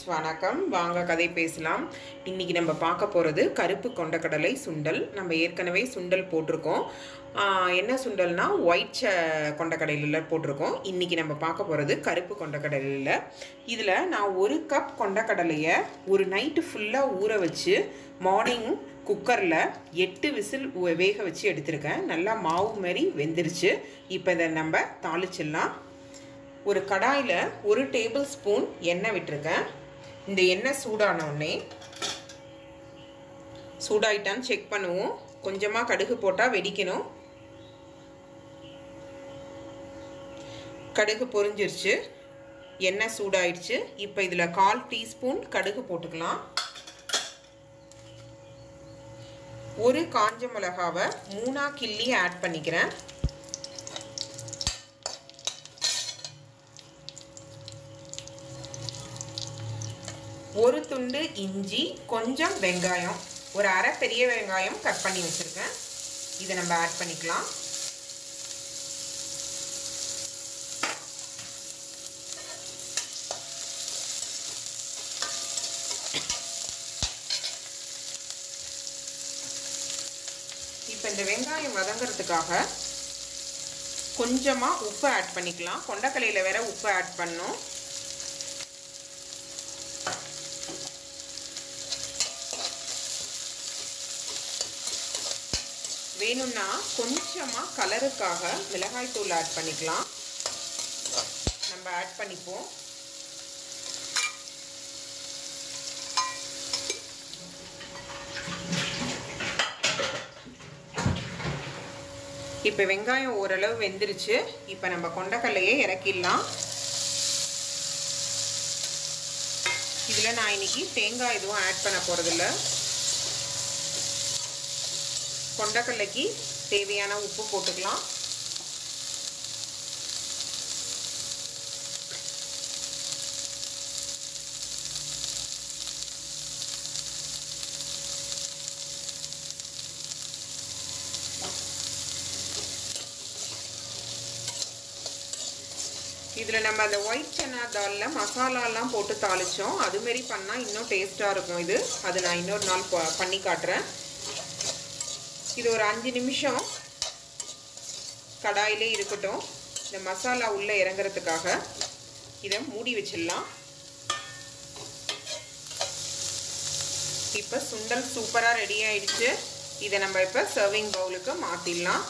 வணக்கம் வாங்க கதை பேசலாம் இன்னைக்கு நம்ம பார்க்க போகிறது கருப்பு கொண்டக்கடலை சுண்டல் நம்ம ஏற்கனவே சுண்டல் போட்டிருக்கோம் ஆஹ் என்ன சுண்டல்னா ஒயிட் ச கொண்டக்கடலையில் போட்டிருக்கோம் இன்னைக்கு நம்ம பார்க்க போகிறது கருப்பு கொண்டக்கடலையில் இதில் நான் ஒரு கப் கொண்டக்கடலையை ஒரு நைட்டு ஃபுல்லாக ஊற வச்சு மார்னிங் குக்கரில் எட்டு விசில் உ- வேக வச்சு எடுத்திருக்கேன் நல்லா மாவு மாதிரி வெந்துருச்சு இப்போ இதை நம்ம தாளிச்சிடலாம் ஒரு கடாயில் ஒரு டேபிள் ஸ்பூன் எண்ணெய் விட்டுருக்கேன் இந்த எண்ணெய் சூடான உடனே சூடாயிட்டான்னு செக் பண்ணுவோம் கொஞ்சமாக கடுகு போட்டால் வெடிக்கணும் கடுகு பொரிஞ்சிருச்சு எண்ணெய் சூடாயிடுச்சு இப்போ இதில் கால் டீஸ்பூன் கடுகு போட்டுக்கலாம் ஒரு காஞ்ச மிளகாவை மூணா கிள்ளி ஆட் பண்ணிக்கிறேன் ஒரு துண்டு இஞ்சி கொஞ்சம் வெங்காயம் ஒரு அரை பெரிய வெங்காயம் கட் பண்ணி வச்சுருக்கேன் இதை நம்ம ஆட் பண்ணிக்கலாம் இப்போ இந்த வெங்காயம் வதங்கிறதுக்காக கொஞ்சமாக உப்பு ஆட் பண்ணிக்கலாம் கொண்டக்கலையில் வேற உப்பு ஆட் பண்ணோம் வேணும்னா கொஞ்சமாக கலருக்காக மிளகாய் தூள் ஆட் பண்ணிக்கலாம் நம்ம ஆட் பண்ணிப்போம் இப்போ வெங்காயம் ஓரளவு வெந்துருச்சு இப்போ நம்ம கொண்டக்கல்லையே இறக்கிடலாம் இதில் நான் இன்னைக்கு தேங்காய் எதுவும் ஆட் பண்ண போகிறதில்ல கொண்டக்கல்லைக்கு தேவையான உப்பு போட்டுக்கலாம் இதில் நம்ம அந்த ஒயிட் சன்னா தாலில் மசாலாலாம் போட்டு தாளித்தோம் அதுமாரி பண்ணால் இன்னும் டேஸ்ட்டாக இருக்கும் இது அது நான் இன்னொரு நாள் ப- பண்ணி காட்டுறேன் இது ஒரு அஞ்சு நிமிஷம் கடாயிலே இருக்கட்டும் இந்த மசாலா உள்ளே இறங்குறதுக்காக இதை மூடி வச்சிடலாம் இப்போ சுண்டல் சூப்பராக ரெடி ஆயிடுச்சு இதை நம்ம இப்போ சர்விங் பவுலுக்கு மாற்றிடலாம்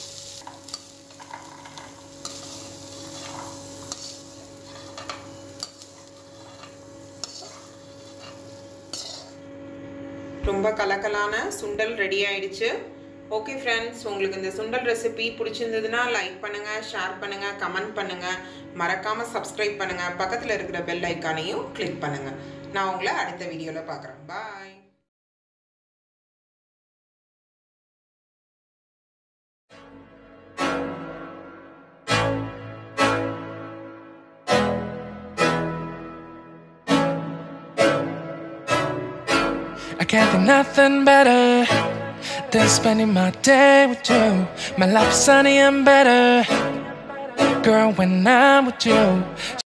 ரொம்ப கலக்கலான சுண்டல் ரெடி ஆயிடுச்சு ஓகே ஃப்ரெண்ட்ஸ் உங்களுக்கு இந்த சுண்டல் ரெசிபி பிடிச்சிருந்ததுன்னா லைக் பண்ணுங்க ஷேர் பண்ணுங்க கமெண்ட் பண்ணுங்க மறக்காம சப்ஸ்கிரைப் பண்ணுங்க பக்கத்தில் இருக்கிற பெல் ஐக்கானையும் கிளிக் பண்ணுங்க நான் உங்களை அடுத்த வீடியோவில் பார்க்குறேன் பாய் I can't think nothing better than spending my day with you. My life's sunny and better, girl, when I'm with you.